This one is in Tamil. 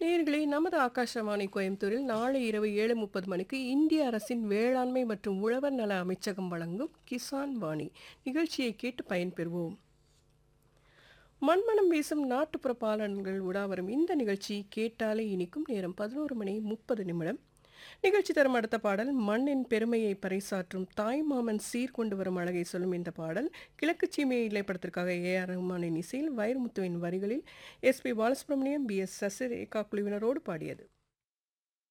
நேர்களே நமது ஆகாஷவாணி கோயம்புத்தூரில் நாளை இரவு ஏழு முப்பது மணிக்கு இந்திய அரசின் வேளாண்மை மற்றும் உழவர் நல அமைச்சகம் வழங்கும் கிசான் வாணி நிகழ்ச்சியை கேட்டு பயன்பெறுவோம் மண்மனம் வீசும் நாட்டுப்புற பாலன்கள் உடாவரும் இந்த நிகழ்ச்சி கேட்டாலே இனிக்கும் நேரம் பதினோரு மணி முப்பது நிமிடம் நிகழ்ச்சி தரும் அடுத்த பாடல் மண்ணின் பெருமையை பறைசாற்றும் தாய் மாமன் சீர் கொண்டு வரும் அழகை சொல்லும் இந்த பாடல் கிழக்கு சீமையை இலைப்படத்திற்காக ஏ ஆர் ரஹ்மானின் இசையில் வைரமுத்துவின் வரிகளில் S P Balasubrahmanyam P S Sasirekha குழுவினரோடு பாடியது